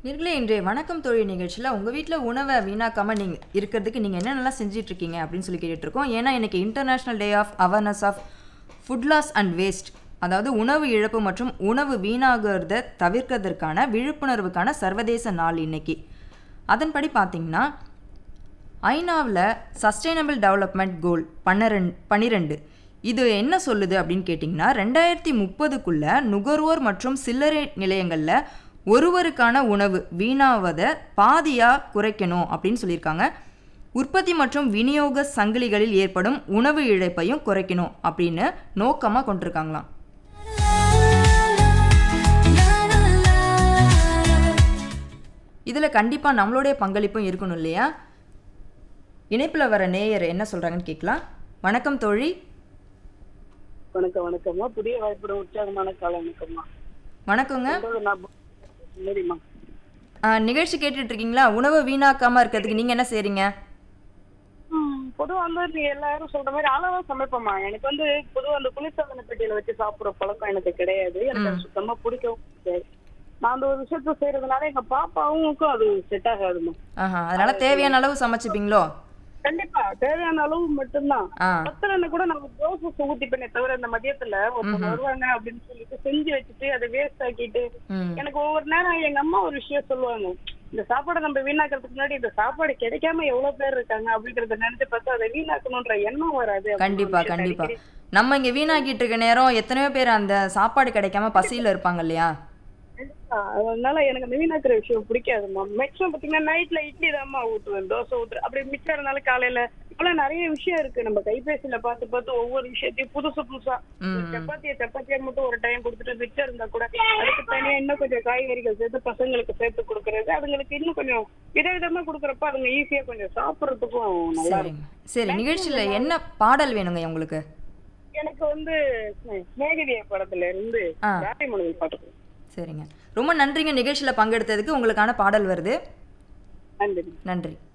நேர்களே இன்றைய வணக்கம் தொழில் நிகழ்ச்சியில் உங்கள் வீட்டில் உணவை வீணாக்காமல் நீங்கள் இருக்கிறதுக்கு நீங்கள் என்னென்னலாம் செஞ்சுட்டு இருக்கீங்க அப்படின்னு சொல்லி கேட்டுட்டு இருக்கோம் ஏன்னா இன்னைக்கு international day of awareness of food loss and waste அதாவது உணவு இழப்பு மற்றும் உணவு வீணாகிறத தவிர்க்கிறதுக்கான விழிப்புணர்வுக்கான சர்வதேச நாள் இன்னைக்கு அதன்படி பார்த்தீங்கன்னா ஐநாவில் சஸ்டைனபிள் டெவலப்மெண்ட் கோல் பன்னிரெண்டு பன்னிரெண்டு இது என்ன சொல்லுது அப்படின்னு கேட்டிங்கன்னா ரெண்டாயிரத்தி முப்பதுக்குள்ள நுகர்வோர் மற்றும் சில்லறை நிலையங்களில் ஒருவருக்கான உணவு வீணாவதை பாதியாக குறைக்கணும் அப்படின்னு சொல்லியிருக்காங்க உற்பத்தி மற்றும் விநியோக சங்கிலிகளில் ஏற்படும் உணவு இழப்பையும் குறைக்கணும் அப்படின்னு நோக்கமாக கொண்டிருக்காங்களாம் இதில் கண்டிப்பாக நம்மளுடைய பங்களிப்பும் இருக்கணும் இல்லையா இணைப்பில் வர நேயர் என்ன சொல்கிறாங்கன்னு கேட்கலாம் வணக்கம் தோழி வணக்கம் வணக்கம்மா புதிய வாய்ப்புட உற்சாகமான கால வணக்கம்மா வணக்கங்க சொல்றது நான் சரிம்மா ஆ, நிகழ்ச்சி கேட்டுட்டு இருக்கீங்களா உணவு வீணாக்காமல் இருக்கிறதுக்கு நீங்கள் என்ன செய்கிறீங்க பொதுவா வந்து நீ எல்லாரும் சொல்ற மாதிரி அளவா சமைப்போம்மா எனக்கு வந்து பொதுவா அந்த குளிர்சாதன பெட்டியில வச்சு சாப்பிடுற பழக்கம் எனக்கு கிடையாது எனக்கு அது சுத்தமா பிடிக்கவும் பிடிக்காது நான் அந்த ஒரு விஷயத்த செய்யறதுனால எங்க பாப்பாவுக்கும் அது செட் ஆகாதுமா ஆஹா அதனால தேவையான அளவு சமைச்சுப்பீங்களோ கண்டிப்பா தேவையான அளவு மட்டும்தான் ஆ பத்திரன்னு கூட நம்ம தோசை ஊத்திப்பேனே தவிர இந்த மதியத்துல ஒருத்தர் வருவாங்க அப்படின்னு சொல்லிட்டு செஞ்சு வச்சுட்டு அதை வேஸ்ட் ஆக்கிட்டு ம் எனக்கு ஒவ்வொரு நேரம் எங்க அம்மா ஒரு விஷயம் சொல்லுவாங்க இந்த சாப்பாடை நம்ம வீணாக்கிறதுக்கு முன்னாடி இந்த சாப்பாடு கிடைக்காம எவ்வளவு பேர் இருக்காங்க அப்படிங்கறத நினைச்சு பார்த்தா அதை வீணாக்கணும்ன்ற எண்ணம் வராது அப்படின்னு கண்டிப்பா ஒரு விஷயத்தை கண்டிப்பா அடிக்கடி நம்ம இங்கே வீணாக்கிட்டு இருக்க நேரம் எத்தனையோ பேர் அந்த சாப்பாடு கிடைக்காம பசியில் இருப்பாங்க இல்லையா கண்டிப்பா. அதனால எனக்கு அந்த வீணாக்குற விஷயம் பிடிக்காதுமா மேக்ஸிமம் பாத்தீங்கன்னா நைட்ல இட்லி தான்மா ஊத்துவேன் தோசை ஊத்துறேன் அப்படி மிச்சம் இருந்தாலும் காலையில இப்பெல்லாம் நிறைய விஷயம் இருக்கு நம்ம கைபேசியில பார்த்து பார்த்து ஒவ்வொரு விஷயத்தையும் புதுசு புதுசா ம் சப்பாத்தியை சப்பாத்தியா மட்டும் ஒரு டைம் கொடுத்துட்டு மிச்சம் இருந்தா கூட அதுக்கு தனியா இன்னும் கொஞ்சம் காய்கறிகள் சேர்த்து பசங்களுக்கு சேர்த்து கொடுக்கறது அதுங்களுக்கு இன்னும் கொஞ்சம் விதவிதமா கொடுக்கறப்ப அதுங்க ஈஸியா கொஞ்சம் சாப்பிடறதுக்கும் நல்லா இருக்கும் சரிங்க சரி நிகழ்ச்சியில் என்ன பாடல் வேணுங்க உங்களுக்கு எனக்கு வந்து மேகதிய படத்துல இருந்து ஆ. ராணி மொழி பாட்டு சரிங்க ரொம்ப நன்றிங்க நிகழ்ச்சியில் பங்கெடுத்ததுக்கு உங்களுக்கான பாடல் வருது நன்றி நன்றி